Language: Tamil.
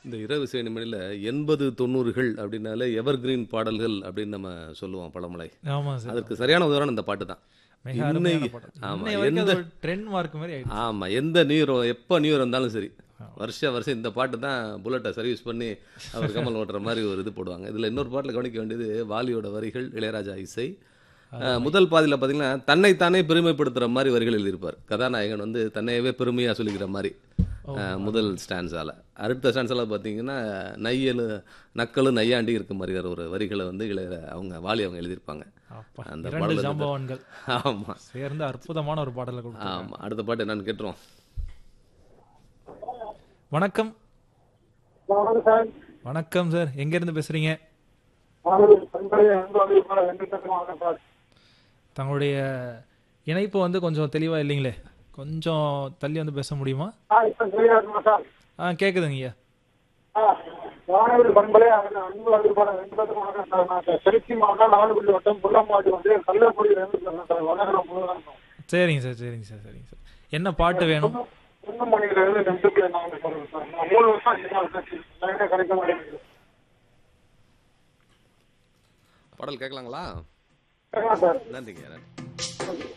இந்த இரவு இசை நிமிடில் எண்பது தொண்ணூறுகள் அப்படின்னாலே எவர்கிரீன் பாடல்கள் அப்படின்னு நம்ம சொல்லுவோம் பழமலை ஆமா சார் அதற்கு சரியான உதாரணம் இந்த பாட்டு தான் மிக அருமையான இன்னைக்கு- பாடல் ஆமா, இன்னை வரைக்கும் எந்த- அது ஒரு ட்ரெண்ட் மார்க் மாதிரி ஆயிடுச்சு ஆமா எந்த நியூர் எப்போ நியூர் இருந்தாலும் சரி வருஷ வருஷம் இந்த பாட்டு தான் புல்லட்டை சர்வீஸ் பண்ணி அவர் கமல் ஓட்டுற மாதிரி ஒரு இது போடுவாங்க இதுல இன்னொரு பாட்டில் கவனிக்க வேண்டியது வாலியோட வரிகள் இளையராஜா இசை அஹ், முதல் பாதியில் பார்த்தீங்கன்னா தன்னைத்தானே பெருமைப்படுத்துற மாதிரி வரிகள் எழுதியிருப்பார் கதாநாயகன் வந்து தன்னையவே பெருமையா சொல்லிக்கிற மாதிரி அஹ், முதல் ஸ்டான்ஸால அடுத்த ஸ்டான்ஸால பார்த்தீங்கன்னா நையலு நக்கலு நையாண்டி இருக்க மாதிரி ஒரு வரிகளை வந்து இளைய அவங்க வாலி அவங்க எழுதியிருப்பாங்க அப்பா அந்த இரண்டு பாடல் ஜாம்பவான்கள் ஆமா சேர்ந்து அற்புதமான ஒரு பாடலை கொடுத்தாங்க ஆமா அடுத்த பாட்டு என்னன்னு கேட்டுருவோம் வணக்கம் வணக்கம் சார் வணக்கம் சார் எங்க இருந்து பேசுறீங்க மாணவர் பண்பலை அன்பு அறிவிப்பாளர் வெங்கடேசன் வணக்கம் சார் தங்களுடைய இணைப்பு வந்து கொஞ்சம் தெளிவா இல்லைங்களே கொஞ்சம் தள்ளி வந்து பேச முடியுமா ஆ இப்போ சரியா இருக்குமா சார் ஆ கேக்குதுங்க ஐயா ஆ மாணவர் பண்பலை அன்பு அறிவிப்பாளர் வெங்கடேசன் வணக்கம் சார் நான் சார் திருச்சி மாவட்டம் நாகப்பள்ளி வட்டம் புள்ளம்பாடி வந்து கள்ளக்குடியில இருந்து பேசுறேன் சார் வணக்கம் முருகன் சரிங்க சார் சரிங்க சார் சரிங்க சார் என்ன பாட்டு வேணும் குன்னமணியில இருந்து ரெண்டு பேர் நாங்கள் சொல்றேன் சார் நான் மூணு வருஷம் சின்ன வருஷம் லைனே கிடைக்க மாட்டேங்குது பாடல் கேட்கலாங்களா கேட்கலாம் சார் நன்றிங்க நன்றி